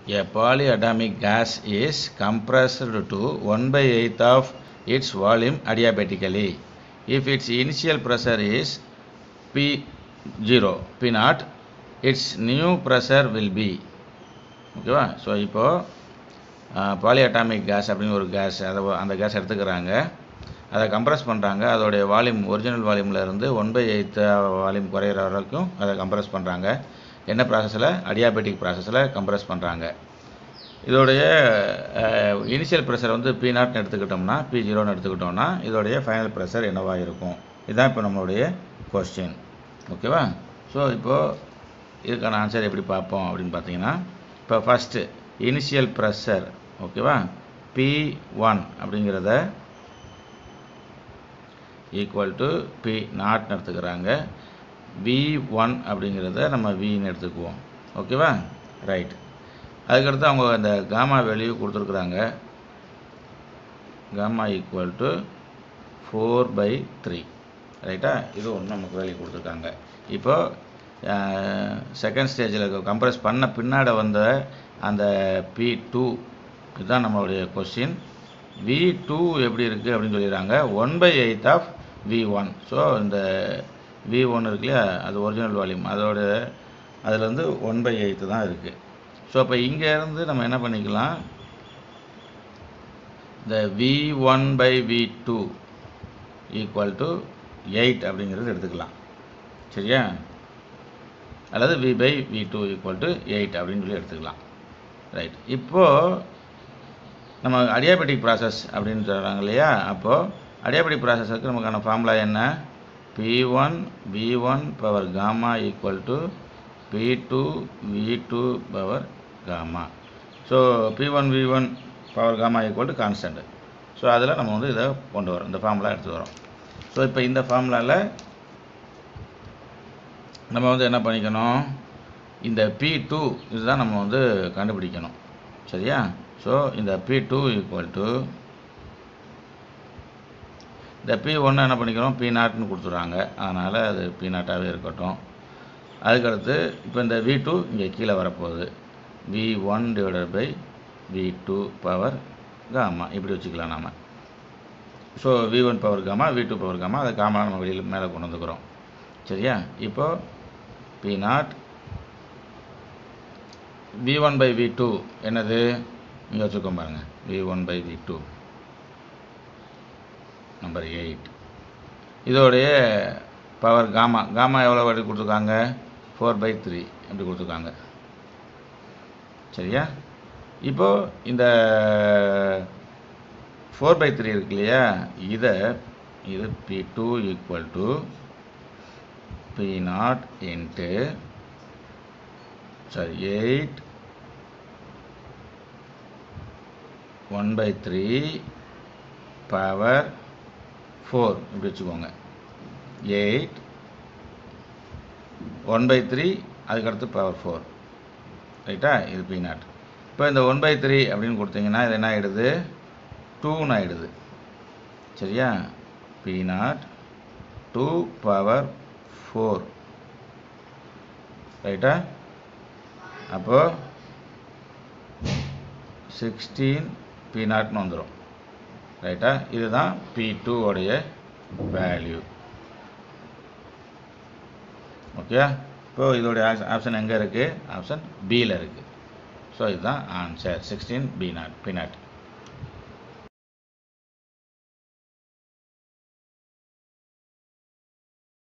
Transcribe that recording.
A polyatomic gas is compressed to 1 by 8 of its volume adiabatically. If its initial pressure is P0, P naught, its new pressure will be ஓகேவா so இப்போது polyatomic case அப்படின்னு ஒரு case அதை அந்த case எடுத்துக்கிறாங்க அதை compress பண்ணுறாங்க அதோடைய வால்யூம் ஒரிஜினல் வால்யூமில் இருந்து ஒன் பை எயித் வால்யூம் குறையிற வரைக்கும் அதை கம்ப்ரஸ் பண்ணுறாங்க என்ன ப்ராசஸில் அடியாபெட்டிக் ப்ராசஸில் கம்ப்ரஸ் பண்ணுறாங்க இதோடைய இனிஷியல் ப்ரெஷர் வந்து பி நாட்னு எடுத்துக்கிட்டோம்னா பி ஜீரோன்னு எடுத்துக்கிட்டோம்னா இதோடைய ஃபைனல் ப்ரெஷர் என்னவாக இருக்கும் இதுதான் இப்போ நம்மளுடைய கொஸ்டின் ஓகேவா ஸோ இப்போது இதுக்கான ஆன்சர் எப்படி பார்ப்போம் அப்படின்னு பார்த்தீங்கன்னா இப்போ ஃபஸ்ட்டு இனிஷியல் ப்ரெஷர் ஓகேவா பி ஒன் அப்படிங்கிறத ஈக்குவல் டு பி நாட்னு எடுத்துக்கிறாங்க வி ஒன் அப்படிங்கிறத நம்ம வின்னு எடுத்துக்குவோம் ஓகேவா ரைட் அதுக்கடுத்து அவங்க அந்த காமா வேல்யூ கொடுத்துருக்குறாங்க gamma equal to four by three ரைட்டா இது ஒன்று நமக்கு வேல்யூ கொடுத்துருக்காங்க இப்போ செகண்ட் ஸ்டேஜில் கம்ப்ரஸ் பண்ண பின்னாடி வந்த அந்த பி டூ இதுதான் நம்மளுடைய கொஸ்டின் வி டூ எப்படி இருக்குது அப்படின்னு சொல்லிடுறாங்க one by eight of V one so இந்த வி ஒன் இருக்கு இல்லையா அது ஒரிஜினல் வால்யூம் அதோட அதில் வந்து ஒன் பை எயித்து தான் இருக்குது ஸோ அப்போ இங்கேருந்து நம்ம என்ன பண்ணிக்கலாம் இந்த V one by V two equal to eight அப்படிங்கிறது எடுத்துக்கலாம் சரியா அல்லது V by V two equal to eight அப்படின்னு சொல்லி எடுத்துக்கலாம் ரைட் இப்போது நம்ம அடியாபெட்டிக் ப்ராசஸ் அப்படின்னு சொல்கிறாங்க இல்லையா அப்போது அடியாபெட்டிக் ப்ராசஸுக்கு நமக்கான ஃபார்முலா என்ன P one V one power gamma equal to P two V two power gamma so P one V one power gamma equal to constant so அதில் நம்ம வந்து இதை கொண்டு வரோம் இந்த ஃபார்முலா எடுத்து வரோம் ஸோ இப்போ இந்த ஃபார்முலாவில் நம்ம வந்து என்ன பண்ணிக்கணும் இந்த பி டூ இதுதான் நம்ம வந்து கண்டுபிடிக்கணும் சரியா ஸோ இந்த பி டூ ஈக்குவல் டு இந்த பி ஒன்று என்ன பண்ணிக்கிறோம் பி நாட்னு கொடுத்துட்றாங்க அதனால் அது பி நாட்டாகவே இருக்கட்டும் அதுக்கடுத்து இப்போ இந்த வி டூ இங்கே கீழே வரப்போகுது V one divided by V two power gamma இப்படி வச்சுக்கலாம் நாம் so V one power gamma V two power gamma அதை காமா நம்ம வெளியில் மேலே கொண்டு வந்துக்கிறோம் சரியா இப்போது P naught V one by V two என்னது இங்கே வச்சுக்கோம் பாருங்கள் V one by V two number eight இதோடைய பவர் காமா காமா எவ்வளோ வாட்டி கொடுத்துருக்காங்க ஃபோர் பை த்ரீ அப்படி கொடுத்துருக்காங்க சரியா இப்போது இந்த ஃபோர் பை த்ரீ இருக்கு இல்லையா இதை இது P two equal to P naught into sorry eight one by three power four இப்படி வச்சுக்கோங்க எயிட் ஒன் பை த்ரீ அதுக்கடுத்து பவர் ஃபோர் ரைட்டா இது பி நாட் இப்போ இந்த ஒன் பை த்ரீ அப்படின்னு கொடுத்தீங்கன்னா இது என்ன ஆகிடுது டூன்னு ஆகிடுது சரியா P naught two power four ரைட்டா அப்போது சிக்ஸ்டீன் பி நாட்னு வந்துடும் ரைட்டா இதுதான் பி டூவோடைய வேல்யூ ஓகே இப்போது இதோடைய ஆப்ஷன் எங்கே இருக்குது ஆப்ஷன் பியில் இருக்குது ஸோ இதுதான் answer sixteen P naught P not